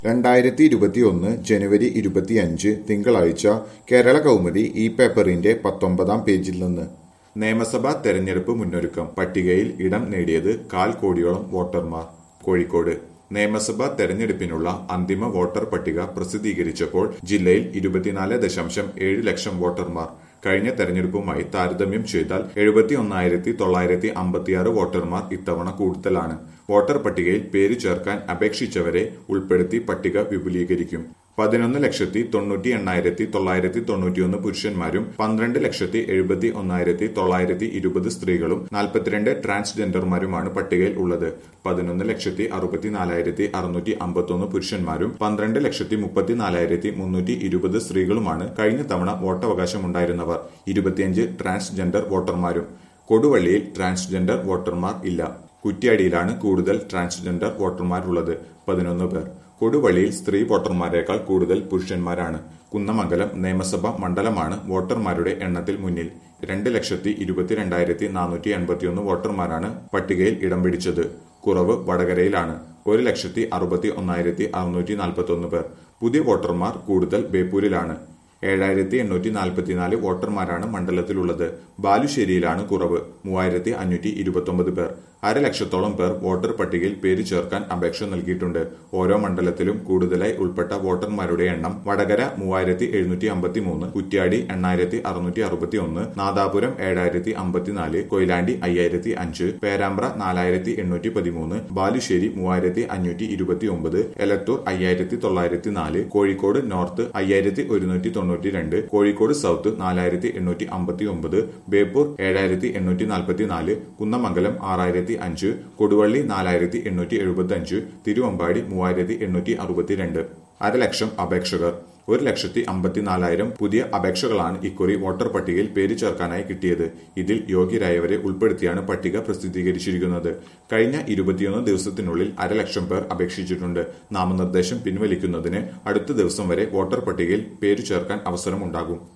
രണ്ടായിരത്തി ഇരുപത്തിയൊന്ന് ജനുവരി ഇരുപത്തിയഞ്ച് തിങ്കളാഴ്ച കേരള കൗമുദി ഈ പേപ്പറിന്റെ പത്തൊമ്പതാം പേജിൽ നിന്ന് നിയമസഭാ തെരഞ്ഞെടുപ്പ് മുന്നൊരുക്കം പട്ടികയിൽ ഇടം നേടിയത് കാൽ കോടിയോളം വോട്ടർമാർ കോഴിക്കോട് നിയമസഭാ തെരഞ്ഞെടുപ്പിനുള്ള അന്തിമ വോട്ടർ പട്ടിക പ്രസിദ്ധീകരിച്ചപ്പോൾ ജില്ലയിൽ ഇരുപത്തിനാല് ദശാംശം ഏഴ് ലക്ഷം വോട്ടർമാർ കഴിഞ്ഞ തെരഞ്ഞെടുപ്പുമായി താരതമ്യം ചെയ്താൽ എഴുപത്തി ഒന്നായിരത്തി തൊള്ളായിരത്തി അമ്പത്തിയാറ് വോട്ടർമാർ ഇത്തവണ കൂടുതലാണ് വോട്ടർ പട്ടികയിൽ പേര് ചേർക്കാൻ അപേക്ഷിച്ചവരെ ഉൾപ്പെടുത്തി പട്ടിക വിപുലീകരിക്കും പതിനൊന്ന് ലക്ഷത്തി തൊണ്ണൂറ്റി എണ്ണായിരത്തി തൊള്ളായിരത്തി തൊണ്ണൂറ്റിയൊന്ന് പുരുഷന്മാരും പന്ത്രണ്ട് ലക്ഷത്തി എഴുപത്തി ഒന്നായിരത്തി തൊള്ളായിരത്തി ഇരുപത് സ്ത്രീകളും നാൽപ്പത്തിരണ്ട് ട്രാൻസ്ജെൻഡർമാരുമാണ് പട്ടികയിൽ ഉള്ളത് പതിനൊന്ന് ലക്ഷത്തി അറുപത്തിനാലായിരത്തി അറുന്നൂറ്റി അമ്പത്തൊന്ന് പുരുഷന്മാരും പന്ത്രണ്ട് ലക്ഷത്തി മുപ്പത്തിനാലായിരത്തി മുന്നൂറ്റി ഇരുപത് സ്ത്രീകളുമാണ് കഴിഞ്ഞ തവണ വോട്ടവകാശമുണ്ടായിരുന്നവർ ഇരുപത്തിയഞ്ച് ട്രാൻസ്ജെൻഡർ വോട്ടർമാരും കൊടുവള്ളിയിൽ ട്രാൻസ്ജെൻഡർ വോട്ടർമാർ ഇല്ല കുറ്റ്യാടിയിലാണ് കൂടുതൽ ട്രാൻസ്ജെൻഡർ വോട്ടർമാരുള്ളത് പതിനൊന്ന് പേർ കൊടുവള്ളിയിൽ സ്ത്രീ വോട്ടർമാരെക്കാൾ കൂടുതൽ പുരുഷന്മാരാണ് കുന്നമംഗലം നിയമസഭാ മണ്ഡലമാണ് വോട്ടർമാരുടെ എണ്ണത്തിൽ മുന്നിൽ രണ്ട് ലക്ഷത്തി ഇരുപത്തിരണ്ടായിരത്തി നാനൂറ്റി എൺപത്തിയൊന്ന് വോട്ടർമാരാണ് പട്ടികയിൽ ഇടം പിടിച്ചത് കുറവ് വടകരയിലാണ് ഒരു ലക്ഷത്തി അറുപത്തി ഒന്നായിരത്തി അറുന്നൂറ്റി നാൽപ്പത്തി ഒന്ന് പേർ പുതിയ വോട്ടർമാർ കൂടുതൽ ബേപ്പൂരിലാണ് ഏഴായിരത്തി എണ്ണൂറ്റി നാൽപ്പത്തിനാല് വോട്ടർമാരാണ് മണ്ഡലത്തിലുള്ളത് ബാലുശ്ശേരിയിലാണ് കുറവ് മൂവായിരത്തി അഞ്ഞൂറ്റി ഇരുപത്തൊമ്പത് പേർ അരലക്ഷത്തോളം പേർ വോട്ടർ പട്ടികയിൽ പേര് ചേർക്കാൻ അപേക്ഷ നൽകിയിട്ടുണ്ട് ഓരോ മണ്ഡലത്തിലും കൂടുതലായി ഉൾപ്പെട്ട വോട്ടർമാരുടെ എണ്ണം വടകര മൂവായിരത്തി എഴുന്നൂറ്റി അമ്പത്തി മൂന്ന് കുറ്റ്യാടി എണ്ണായിരത്തി അറുന്നൂറ്റി അറുപത്തി ഒന്ന് നാദാപുരം ഏഴായിരത്തി അമ്പത്തിനാല് കൊയിലാണ്ടി അയ്യായിരത്തി അഞ്ച് പേരാമ്പ്ര നാലായിരത്തി എണ്ണൂറ്റി പതിമൂന്ന് ബാലുശ്ശേരി മൂവായിരത്തി അഞ്ഞൂറ്റി ഇരുപത്തി ഒമ്പത് എലത്തൂർ അയ്യായിരത്തി തൊള്ളായിരത്തി നാല് കോഴിക്കോട് നോർത്ത് അയ്യായിരത്തി ഒരുന്നൂറ്റി തൊണ്ണൂറ്റി രണ്ട് കോഴിക്കോട് സൗത്ത് നാലായിരത്തി എണ്ണൂറ്റി അമ്പത്തി ഒമ്പത് ബേപ്പൂർ ഏഴായിരത്തി എണ്ണൂറ്റി നാൽപ്പത്തി നാല് കുന്നമംഗലം ആറായിരത്തി അഞ്ച് കൊടുവള്ളി നാലായിരത്തി എണ്ണൂറ്റി എഴുപത്തി അഞ്ച് തിരുവമ്പാടി മൂവായിരത്തി എണ്ണൂറ്റി അറുപത്തിരണ്ട് അരലക്ഷം അപേക്ഷകർ ഒരു ലക്ഷത്തി അമ്പത്തിനാലായിരം പുതിയ അപേക്ഷകളാണ് ഇക്കുറി വോട്ടർ പട്ടികയിൽ പേര് ചേർക്കാനായി കിട്ടിയത് ഇതിൽ യോഗ്യരായവരെ ഉൾപ്പെടുത്തിയാണ് പട്ടിക പ്രസിദ്ധീകരിച്ചിരിക്കുന്നത് കഴിഞ്ഞ ഇരുപത്തിയൊന്ന് ദിവസത്തിനുള്ളിൽ അരലക്ഷം പേർ അപേക്ഷിച്ചിട്ടുണ്ട് നാമനിർദ്ദേശം പിൻവലിക്കുന്നതിന് അടുത്ത ദിവസം വരെ വോട്ടർ പട്ടികയിൽ പേര് ചേർക്കാൻ അവസരമുണ്ടാകും